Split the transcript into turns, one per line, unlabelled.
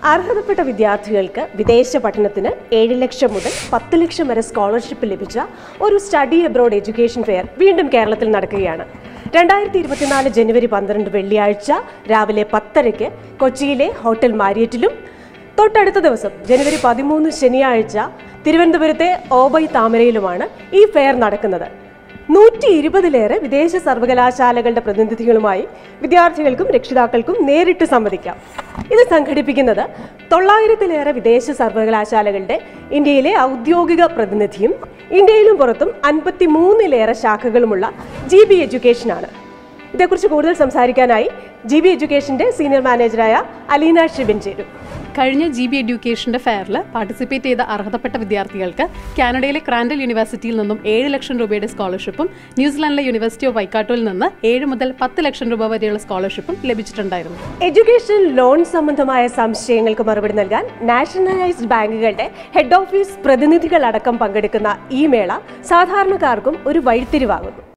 അർഹതപ്പെട്ട വിദ്യാർത്ഥികൾക്ക് വിദേശ പഠനത്തിന് ഏഴ് ലക്ഷം മുതൽ പത്ത് ലക്ഷം വരെ സ്കോളർഷിപ്പ് ലഭിച്ച ഒരു സ്റ്റഡി അബ്രോഡ് എഡ്യൂക്കേഷൻ ഫെയർ വീണ്ടും കേരളത്തിൽ നടക്കുകയാണ് രണ്ടായിരത്തി ഇരുപത്തിനാല് ജനുവരി പന്ത്രണ്ട് വെള്ളിയാഴ്ച രാവിലെ പത്തരയ്ക്ക് കൊച്ചിയിലെ ഹോട്ടൽ മാരിയറ്റിലും തൊട്ടടുത്ത ദിവസം ജനുവരി പതിമൂന്ന് ശനിയാഴ്ച തിരുവനന്തപുരത്തെ ഓബൈ താമരയിലുമാണ് ഈ ഫെയർ നടക്കുന്നത് നൂറ്റി ഇരുപതിലേറെ വിദേശ സർവകലാശാലകളുടെ പ്രതിനിധികളുമായി വിദ്യാർത്ഥികൾക്കും രക്ഷിതാക്കൾക്കും നേരിട്ട് സംവദിക്കാം ഇത് സംഘടിപ്പിക്കുന്നത് തൊള്ളായിരത്തിലേറെ വിദേശ സർവകലാശാലകളുടെ ഇന്ത്യയിലെ ഔദ്യോഗിക പ്രതിനിധിയും ഇന്ത്യയിലും പുറത്തും അൻപത്തി മൂന്നിലേറെ ശാഖകളുമുള്ള ജി ബി എഡ്യൂക്കേഷനാണ് ഇതേക്കുറിച്ച് കൂടുതൽ സംസാരിക്കാനായി ജി ബി എഡ്യൂക്കേഷന്റെ സീനിയർ മാനേജറായ അലീന ഷിബിൻ ചേരും
കഴിഞ്ഞ ജി ബി എഡ്യൂക്കേഷന്റെ ഫെയറിൽ പാർട്ടിസിപ്പേറ്റ് ചെയ്ത അർഹതപ്പെട്ട വിദ്യാർത്ഥികൾക്ക് കാനഡയിലെ ക്രാൻഡൽ യൂണിവേഴ്സിറ്റിയിൽ നിന്നും ഏഴ് ലക്ഷം രൂപയുടെ സ്കോളർഷിപ്പും ന്യൂസിലാൻഡിലെ യൂണിവേഴ്സിറ്റി ഓഫ് വൈക്കാട്ടോയിൽ നിന്ന് ഏഴ് മുതൽ പത്ത് ലക്ഷം രൂപ വരെയുള്ള സ്കോളർഷിപ്പും ലഭിച്ചിട്ടുണ്ടായിരുന്നു
എഡ്യൂക്കേഷൻ ലോൺ സംബന്ധമായ സംശയങ്ങൾക്ക് മറുപടി നൽകാൻ നാഷണലൈസ്ഡ് ബാങ്കുകളുടെ ഹെഡ് ഓഫീസ് പ്രതിനിധികളടക്കം പങ്കെടുക്കുന്ന ഈ മേള സാധാരണക്കാർക്കും ഒരു വഴിത്തിരിവാകുന്നു